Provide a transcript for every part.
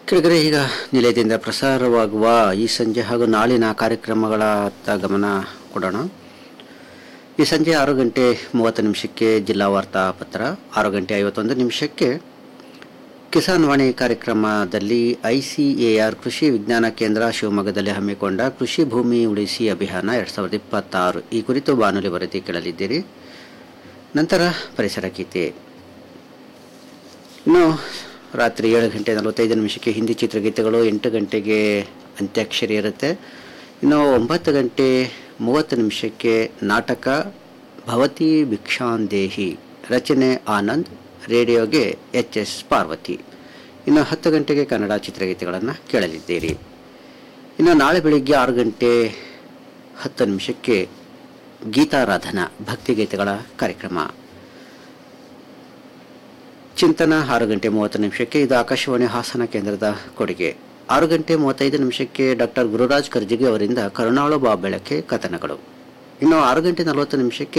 ಕೆಳಗಡೆ ಈಗ ನಿಲಯದಿಂದ ಪ್ರಸಾರವಾಗುವ ಈ ಸಂಜೆ ಹಾಗೂ ನಾಳಿನ ಕಾರ್ಯಕ್ರಮಗಳತ್ತ ಗಮನ ಕೊಡೋಣ ಈ ಸಂಜೆ ಆರು ಗಂಟೆ ಮೂವತ್ತು ನಿಮಿಷಕ್ಕೆ ಜಿಲ್ಲಾ ವಾರ್ತಾ ಪತ್ರ ಆರು ಗಂಟೆ ಐವತ್ತೊಂದು ನಿಮಿಷಕ್ಕೆ ಕಿಸಾನ್ ವಾಣಿ ಕಾರ್ಯಕ್ರಮದಲ್ಲಿ ಐಸಿಎಆರ್ ಕೃಷಿ ವಿಜ್ಞಾನ ಕೇಂದ್ರ ಶಿವಮೊಗ್ಗದಲ್ಲಿ ಹಮ್ಮಿಕೊಂಡ ಕೃಷಿ ಭೂಮಿ ಉಳಿಸಿ ಅಭಿಯಾನ ಎರಡು ಸಾವಿರದ ಇಪ್ಪತ್ತಾರು ಈ ಕುರಿತು ಬಾನುಲಿ ವರದಿ ಕೇಳಲಿದ್ದೀರಿ ನಂತರ ಪರಿಸರ ಗೀತೆ ಇನ್ನು ರಾತ್ರಿ ಏಳು ಗಂಟೆ ನಲವತ್ತೈದು ನಿಮಿಷಕ್ಕೆ ಹಿಂದಿ ಚಿತ್ರಗೀತೆಗಳು ಎಂಟು ಗಂಟೆಗೆ ಅಂತ್ಯಾಕ್ಷರಿ ಇರುತ್ತೆ ಇನ್ನು ಒಂಬತ್ತು ಗಂಟೆ ಮೂವತ್ತು ನಿಮಿಷಕ್ಕೆ ನಾಟಕ ಭವತಿ ಭಿಕ್ಷಾಂದೇಹಿ ರಚನೆ ಆನಂದ್ ರೇಡಿಯೋಗೆ ಎಚ್ ಎಸ್ ಪಾರ್ವತಿ ಇನ್ನು ಹತ್ತು ಗಂಟೆಗೆ ಕನ್ನಡ ಚಿತ್ರಗೀತೆಗಳನ್ನು ಕೇಳಲಿದ್ದೀರಿ ಇನ್ನು ನಾಳೆ ಬೆಳಿಗ್ಗೆ ಆರು ಗಂಟೆ ಹತ್ತು ನಿಮಿಷಕ್ಕೆ ಗೀತಾರಾಧನಾ ಭಕ್ತಿಗೀತೆಗಳ ಕಾರ್ಯಕ್ರಮ ಚಿಂತನ ಆರು ಗಂಟೆ ಮೂವತ್ತು ನಿಮಿಷಕ್ಕೆ ಇದು ಆಕಾಶವಾಣಿ ಹಾಸನ ಕೇಂದ್ರದ ಕೊಡುಗೆ ಆರು ಗಂಟೆ ಮೂವತ್ತೈದು ನಿಮಿಷಕ್ಕೆ ಡಾಕ್ಟರ್ ಗುರುರಾಜ್ ಕರ್ಜಿಗೆ ಅವರಿಂದ ಕರುಣಾಳು ಬಾ ಬೆಳಕೆ ಕಥನಗಳು ಇನ್ನು ಆರು ಗಂಟೆ ನಲವತ್ತು ನಿಮಿಷಕ್ಕೆ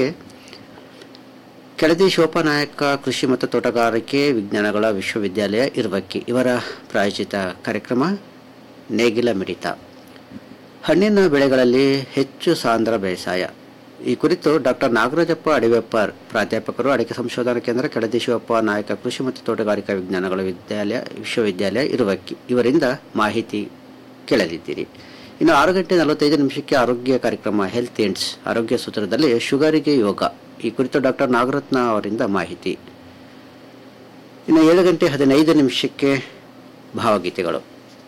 ಕೆಳದಿ ಶಿವಪ್ಪನಾಯಕ ಕೃಷಿ ಮತ್ತು ತೋಟಗಾರಿಕೆ ವಿಜ್ಞಾನಗಳ ವಿಶ್ವವಿದ್ಯಾಲಯ ಇರುವಕ್ಕಿ ಇವರ ಪ್ರಾಯೋಜಿತ ಕಾರ್ಯಕ್ರಮ ನೇಗಿಲ ಮಿಡಿತ ಹಣ್ಣಿನ ಬೆಳೆಗಳಲ್ಲಿ ಹೆಚ್ಚು ಸಾಂದ್ರ ಬೇಸಾಯ ಈ ಕುರಿತು ಡಾಕ್ಟರ್ ನಾಗರಾಜಪ್ಪ ಅಡಿವೆಪ್ಪರ್ ಪ್ರಾಧ್ಯಾಪಕರು ಅಡಿಕೆ ಸಂಶೋಧನಾ ಕೇಂದ್ರ ಕೆಳದಿ ಶಿವಪ್ಪ ನಾಯಕ ಕೃಷಿ ಮತ್ತು ತೋಟಗಾರಿಕಾ ವಿಜ್ಞಾನಗಳ ವಿದ್ಯಾಲಯ ವಿಶ್ವವಿದ್ಯಾಲಯ ಇರುವಕ್ಕಿ ಇವರಿಂದ ಮಾಹಿತಿ ಕೇಳಲಿದ್ದೀರಿ ಇನ್ನು ಆರು ಗಂಟೆ ನಲವತ್ತೈದು ನಿಮಿಷಕ್ಕೆ ಆರೋಗ್ಯ ಕಾರ್ಯಕ್ರಮ ಹೆಲ್ತ್ ಎಂಡ್ಸ್ ಆರೋಗ್ಯ ಸೂತ್ರದಲ್ಲಿ ಶುಗರಿಗೆ ಯೋಗ ಈ ಕುರಿತು ಡಾಕ್ಟರ್ ನಾಗರತ್ನ ಅವರಿಂದ ಮಾಹಿತಿ ಇನ್ನು ಏಳು ಗಂಟೆ ಹದಿನೈದು ನಿಮಿಷಕ್ಕೆ ಭಾವಗೀತೆಗಳು